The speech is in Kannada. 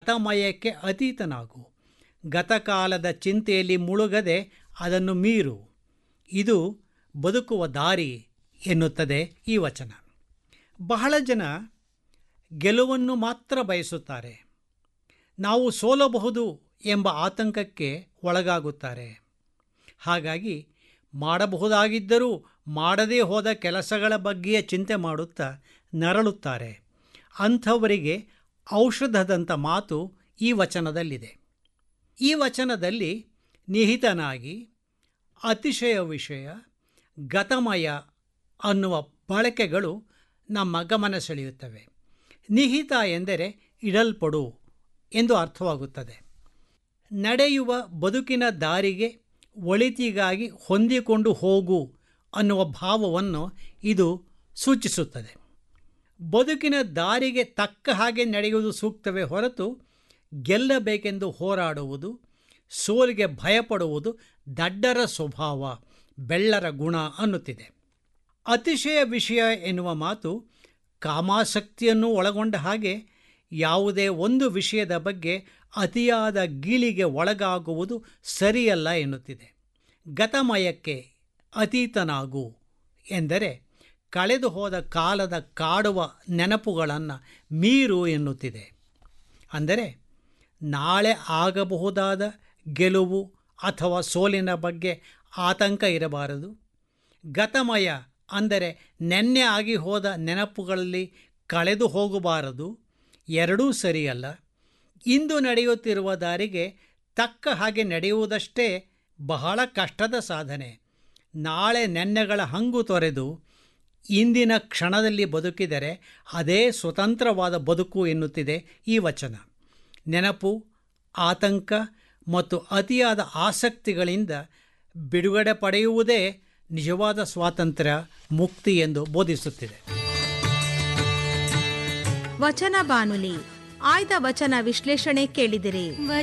ಗತಮಯಕ್ಕೆ ಅತೀತನಾಗು ಗತಕಾಲದ ಚಿಂತೆಯಲ್ಲಿ ಮುಳುಗದೆ ಅದನ್ನು ಮೀರು ಇದು ಬದುಕುವ ದಾರಿ ಎನ್ನುತ್ತದೆ ಈ ವಚನ ಬಹಳ ಜನ ಗೆಲುವನ್ನು ಮಾತ್ರ ಬಯಸುತ್ತಾರೆ ನಾವು ಸೋಲಬಹುದು ಎಂಬ ಆತಂಕಕ್ಕೆ ಒಳಗಾಗುತ್ತಾರೆ ಹಾಗಾಗಿ ಮಾಡಬಹುದಾಗಿದ್ದರೂ ಮಾಡದೇ ಹೋದ ಕೆಲಸಗಳ ಬಗ್ಗೆಯೇ ಚಿಂತೆ ಮಾಡುತ್ತಾ ನರಳುತ್ತಾರೆ ಅಂಥವರಿಗೆ ಔಷಧದಂಥ ಮಾತು ಈ ವಚನದಲ್ಲಿದೆ ಈ ವಚನದಲ್ಲಿ ನಿಹಿತನಾಗಿ ಅತಿಶಯ ವಿಷಯ ಗತಮಯ ಅನ್ನುವ ಬಳಕೆಗಳು ನಮ್ಮ ಗಮನ ಸೆಳೆಯುತ್ತವೆ ನಿಹಿತ ಎಂದರೆ ಇಡಲ್ಪಡು ಎಂದು ಅರ್ಥವಾಗುತ್ತದೆ ನಡೆಯುವ ಬದುಕಿನ ದಾರಿಗೆ ಒಳಿತಿಗಾಗಿ ಹೊಂದಿಕೊಂಡು ಹೋಗು ಅನ್ನುವ ಭಾವವನ್ನು ಇದು ಸೂಚಿಸುತ್ತದೆ ಬದುಕಿನ ದಾರಿಗೆ ತಕ್ಕ ಹಾಗೆ ನಡೆಯುವುದು ಸೂಕ್ತವೇ ಹೊರತು ಗೆಲ್ಲಬೇಕೆಂದು ಹೋರಾಡುವುದು ಸೋಲಿಗೆ ಭಯಪಡುವುದು ದಡ್ಡರ ಸ್ವಭಾವ ಬೆಳ್ಳರ ಗುಣ ಅನ್ನುತ್ತಿದೆ ಅತಿಶಯ ವಿಷಯ ಎನ್ನುವ ಮಾತು ಕಾಮಾಸಕ್ತಿಯನ್ನು ಒಳಗೊಂಡ ಹಾಗೆ ಯಾವುದೇ ಒಂದು ವಿಷಯದ ಬಗ್ಗೆ ಅತಿಯಾದ ಗೀಳಿಗೆ ಒಳಗಾಗುವುದು ಸರಿಯಲ್ಲ ಎನ್ನುತ್ತಿದೆ ಗತಮಯಕ್ಕೆ ಅತೀತನಾಗು ಎಂದರೆ ಕಳೆದು ಹೋದ ಕಾಲದ ಕಾಡುವ ನೆನಪುಗಳನ್ನು ಮೀರು ಎನ್ನುತ್ತಿದೆ ಅಂದರೆ ನಾಳೆ ಆಗಬಹುದಾದ ಗೆಲುವು ಅಥವಾ ಸೋಲಿನ ಬಗ್ಗೆ ಆತಂಕ ಇರಬಾರದು ಗತಮಯ ಅಂದರೆ ನೆನ್ನೆ ಆಗಿ ಹೋದ ನೆನಪುಗಳಲ್ಲಿ ಕಳೆದು ಹೋಗಬಾರದು ಎರಡೂ ಸರಿಯಲ್ಲ ಇಂದು ನಡೆಯುತ್ತಿರುವ ದಾರಿಗೆ ತಕ್ಕ ಹಾಗೆ ನಡೆಯುವುದಷ್ಟೇ ಬಹಳ ಕಷ್ಟದ ಸಾಧನೆ ನಾಳೆ ನೆನ್ನೆಗಳ ಹಂಗು ತೊರೆದು ಇಂದಿನ ಕ್ಷಣದಲ್ಲಿ ಬದುಕಿದರೆ ಅದೇ ಸ್ವತಂತ್ರವಾದ ಬದುಕು ಎನ್ನುತ್ತಿದೆ ಈ ವಚನ ನೆನಪು ಆತಂಕ ಮತ್ತು ಅತಿಯಾದ ಆಸಕ್ತಿಗಳಿಂದ ಬಿಡುಗಡೆ ಪಡೆಯುವುದೇ ನಿಜವಾದ ಸ್ವಾತಂತ್ರ್ಯ ಮುಕ್ತಿ ಎಂದು ಬೋಧಿಸುತ್ತಿದೆ ವಚನ ಬಾನುಲಿ ಆಯ್ದ ವಚನ ವಿಶ್ಲೇಷಣೆ ಕೇಳಿದಿರಿ